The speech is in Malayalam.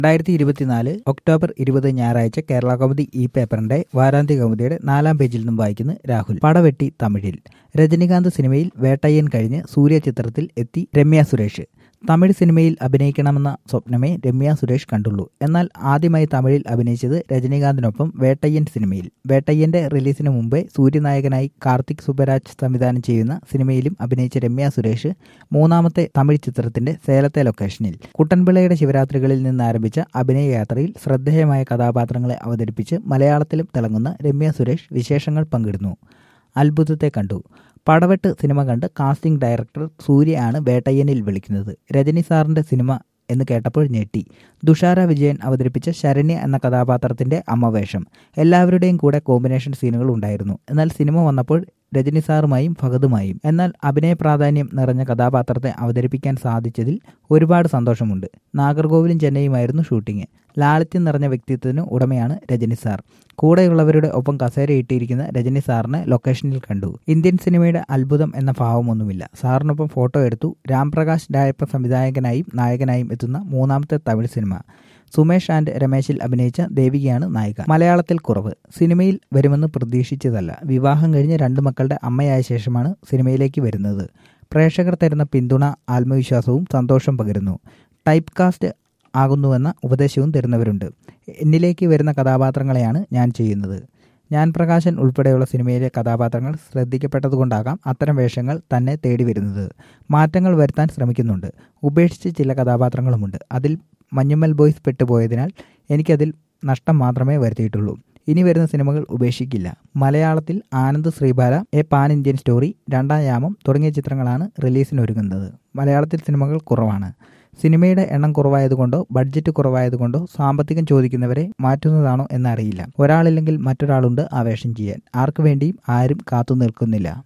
രണ്ടായിരത്തി ഇരുപത്തിനാല് ഒക്ടോബർ ഇരുപത് ഞായറാഴ്ച കേരള കൗമുദി ഈ പേപ്പറിന്റെ വാരാന്ത്യ കൗമുദിയുടെ നാലാം പേജിൽ നിന്നും വായിക്കുന്നു രാഹുൽ പടവെട്ടി തമിഴിൽ രജനികാന്ത് സിനിമയിൽ വേട്ടയ്യൻ കഴിഞ്ഞ് സൂര്യ ചിത്രത്തിൽ എത്തി രമ്യ സുരേഷ് തമിഴ് സിനിമയിൽ അഭിനയിക്കണമെന്ന സ്വപ്നമേ രമ്യ സുരേഷ് കണ്ടുള്ളൂ എന്നാൽ ആദ്യമായി തമിഴിൽ അഭിനയിച്ചത് രജനീകാന്തിനൊപ്പം വേട്ടയ്യൻ സിനിമയിൽ വേട്ടയ്യന്റെ റിലീസിന് മുമ്പേ സൂര്യനായകനായി കാർത്തിക് സുബരാജ് സംവിധാനം ചെയ്യുന്ന സിനിമയിലും അഭിനയിച്ച രമ്യ സുരേഷ് മൂന്നാമത്തെ തമിഴ് ചിത്രത്തിന്റെ സേലത്തെ ലൊക്കേഷനിൽ കുട്ടൻപിള്ളയുടെ ശിവരാത്രികളിൽ നിന്ന് ആരംഭിച്ച അഭിനയ യാത്രയിൽ ശ്രദ്ധേയമായ കഥാപാത്രങ്ങളെ അവതരിപ്പിച്ച് മലയാളത്തിലും തിളങ്ങുന്ന രമ്യ സുരേഷ് വിശേഷങ്ങൾ പങ്കിടുന്നു അത്ഭുതത്തെ കണ്ടു പടവെട്ട് സിനിമ കണ്ട് കാസ്റ്റിംഗ് ഡയറക്ടർ സൂര്യ ആണ് വേട്ടയ്യനിൽ വിളിക്കുന്നത് രജനി സാറിന്റെ സിനിമ എന്ന് കേട്ടപ്പോൾ ഞെട്ടി തുഷാര വിജയൻ അവതരിപ്പിച്ച ശരണ്യ എന്ന കഥാപാത്രത്തിന്റെ അമ്മവേഷം എല്ലാവരുടെയും കൂടെ കോമ്പിനേഷൻ സീനുകൾ ഉണ്ടായിരുന്നു എന്നാൽ സിനിമ വന്നപ്പോൾ രജനി സാറുമായും ഫഹദുമായും എന്നാൽ അഭിനയ പ്രാധാന്യം നിറഞ്ഞ കഥാപാത്രത്തെ അവതരിപ്പിക്കാൻ സാധിച്ചതിൽ ഒരുപാട് സന്തോഷമുണ്ട് നാഗർകോവിലും ചെന്നൈയുമായിരുന്നു ഷൂട്ടിംഗ് ലാളിത്യം നിറഞ്ഞ വ്യക്തിത്വത്തിന് ഉടമയാണ് രജനി സാർ കൂടെയുള്ളവരുടെ ഒപ്പം കസേരയിട്ടിരിക്കുന്ന രജനി സാറിനെ ലൊക്കേഷനിൽ കണ്ടു ഇന്ത്യൻ സിനിമയുടെ അത്ഭുതം എന്ന ഭാവമൊന്നുമില്ല സാറിനൊപ്പം ഫോട്ടോ എടുത്തു രാംപ്രകാശ് രായപ്പ സംവിധായകനായും നായകനായും എത്തുന്ന മൂന്നാമത്തെ തമിഴ് സിനിമ സുമേഷ് ആൻഡ് രമേശിൽ അഭിനയിച്ച ദേവികയാണ് നായിക മലയാളത്തിൽ കുറവ് സിനിമയിൽ വരുമെന്ന് പ്രതീക്ഷിച്ചതല്ല വിവാഹം കഴിഞ്ഞ് രണ്ട് മക്കളുടെ അമ്മയായ ശേഷമാണ് സിനിമയിലേക്ക് വരുന്നത് പ്രേക്ഷകർ തരുന്ന പിന്തുണ ആത്മവിശ്വാസവും സന്തോഷം പകരുന്നു ടൈപ്പ് കാസ്റ്റ് ആകുന്നുവെന്ന ഉപദേശവും തരുന്നവരുണ്ട് എന്നിലേക്ക് വരുന്ന കഥാപാത്രങ്ങളെയാണ് ഞാൻ ചെയ്യുന്നത് ഞാൻ പ്രകാശൻ ഉൾപ്പെടെയുള്ള സിനിമയിലെ കഥാപാത്രങ്ങൾ ശ്രദ്ധിക്കപ്പെട്ടതുകൊണ്ടാകാം അത്തരം വേഷങ്ങൾ തന്നെ തേടി വരുന്നത് മാറ്റങ്ങൾ വരുത്താൻ ശ്രമിക്കുന്നുണ്ട് ഉപേക്ഷിച്ച് ചില കഥാപാത്രങ്ങളുമുണ്ട് അതിൽ മഞ്ഞുമ്മൽ ബോയ്സ് പെട്ടുപോയതിനാൽ എനിക്കതിൽ നഷ്ടം മാത്രമേ വരുത്തിയിട്ടുള്ളൂ ഇനി വരുന്ന സിനിമകൾ ഉപേക്ഷിക്കില്ല മലയാളത്തിൽ Anand Sreebala a pan Indian story Randam Yamam തുടങ്ങിയ ചിത്രങ്ങളാണ് റിലീസിനൊരുങ്ങുന്നത് മലയാളത്തിൽ സിനിമകൾ കുറവാണ് സിനിമയുടെ എണ്ണം കുറവായതുകൊണ്ടോ ബഡ്ജറ്റ് കുറവായതുകൊണ്ടോ സാമ്പത്തികം ചോദിക്കുന്നവരെ മാറ്റുന്നതാണോ എന്നറിയില്ല ഒരാളില്ലെങ്കിൽ മറ്റൊരാളുണ്ട് ആ വേഷം ചെയ്യാൻ ആർക്കു വേണ്ടിയും ആരും കാത്തു നിൽക്കുന്നില്ല